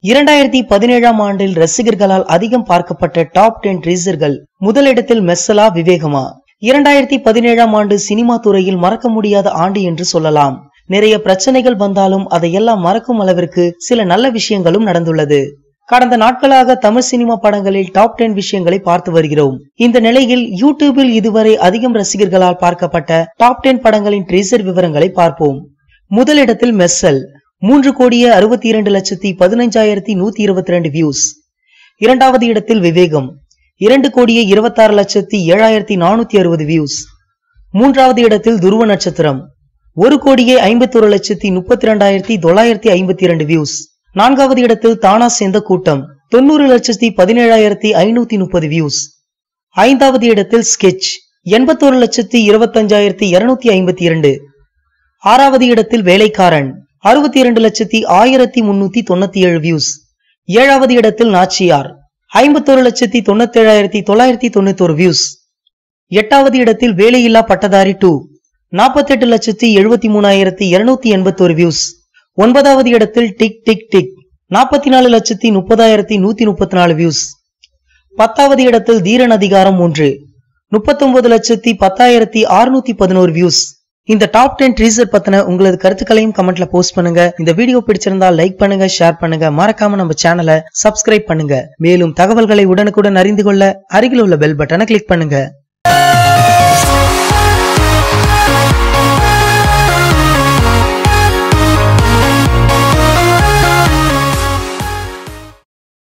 இரண்டாயிரத்தி பதினேழாம் ஆண்டில் ரசிகர்களால் அதிகம் பார்க்கப்பட்ட டாப் டென் ரீசர்கள் முதலிடத்தில் மெர்சலா விவேகமா இரண்டாயிரத்தி பதினேழாம் ஆண்டு சினிமா துறையில் மறக்க முடியாத ஆண்டு என்று சொல்லலாம் நிறைய பிரச்சனைகள் வந்தாலும் அதையெல்லாம் மறக்கும் அளவிற்கு சில நல்ல விஷயங்களும் நடந்துள்ளது கடந்த நாட்களாக தமிழ் சினிமா படங்களில் டாப் டென் விஷயங்களை பார்த்து வருகிறோம் இந்த நிலையில் யூடியூபில் இதுவரை அதிகம் ரசிகர்களால் பார்க்கப்பட்ட டாப் டென் படங்களின் ட்ரீசர் விவரங்களை பார்ப்போம் முதலிடத்தில் மெர்சல் மூன்று கோடியே அறுபத்தி இரண்டு லட்சத்தி பதினைஞ்சாயிரத்தி நூத்தி இருபத்தி ரெண்டு வியூஸ் இரண்டாவது இடத்தில் விவேகம் இரண்டு கோடியே இருபத்தாறு லட்சத்தி ஏழாயிரத்தி நானூத்தி அறுபது வியூஸ் மூன்றாவது இடத்தில் துருவ நட்சத்திரம் ஒரு கோடியே ஐம்பத்தொரு லட்சத்தி முப்பத்தி ரெண்டாயிரத்தி தொள்ளாயிரத்தி ஐம்பத்தி இரண்டு வியூஸ் நான்காவது இடத்தில் தானா சேர்ந்த கூட்டம் தொண்ணூறு லட்சத்தி பதினேழாயிரத்தி ஐநூத்தி முப்பது வியூஸ் ஐந்தாவது இடத்தில் ஸ்கெட்ச் எண்பத்தோரு லட்சத்தி இருபத்தஞ்சாயிரத்தி இருநூத்தி ஐம்பத்தி இரண்டு ஆறாவது இடத்தில் வேலைக்காரன் அறுபத்தி இரண்டு லட்சத்தி ஆயிரத்தி முன்னூத்தி தொண்ணூத்தி ஏழு வியூஸ் ஏழாவது இடத்தில் நாச்சியார் ஐம்பத்தோரு லட்சத்தி தொண்ணூத்தி ஏழாயிரத்தி தொள்ளாயிரத்தி தொண்ணூத்தோரு வியூஸ் எட்டாவது இடத்தில் வேலையில்லா பட்டதாரி டூ நாற்பத்தெட்டு லட்சத்தி எழுபத்தி மூணாயிரத்தி இருநூத்தி எண்பத்தோரு வியூஸ் ஒன்பதாவது இடத்தில் டிக் டிக் டிக் நாற்பத்தி நாலு லட்சத்தி முப்பதாயிரத்தி நூத்தி முப்பத்தி நாலு வியூஸ் பத்தாவது இடத்தில் தீரன் அதிகாரம் ஒன்று முப்பத்தொன்பது லட்சத்தி பத்தாயிரத்தி அறுநூத்தி பதினோரு வியூஸ் இந்த டாப் டென் ட்ரீசர் பத்தின உங்களது கருத்துக்களையும் கமெண்ட்ல போஸ்ட் பண்ணுங்க இந்த வீடியோ பிடிச்சிருந்தா லைக் பண்ணுங்க ஷேர் பண்ணுங்க மறக்காம நம்ம சேனலை சப்ஸ்கிரைப் பண்ணுங்க மேலும் தகவல்களை உடனுக்குடன் அறிந்து கொள்ள அருகில் உள்ள பெல் பட்டனை கிளிக் பண்ணுங்க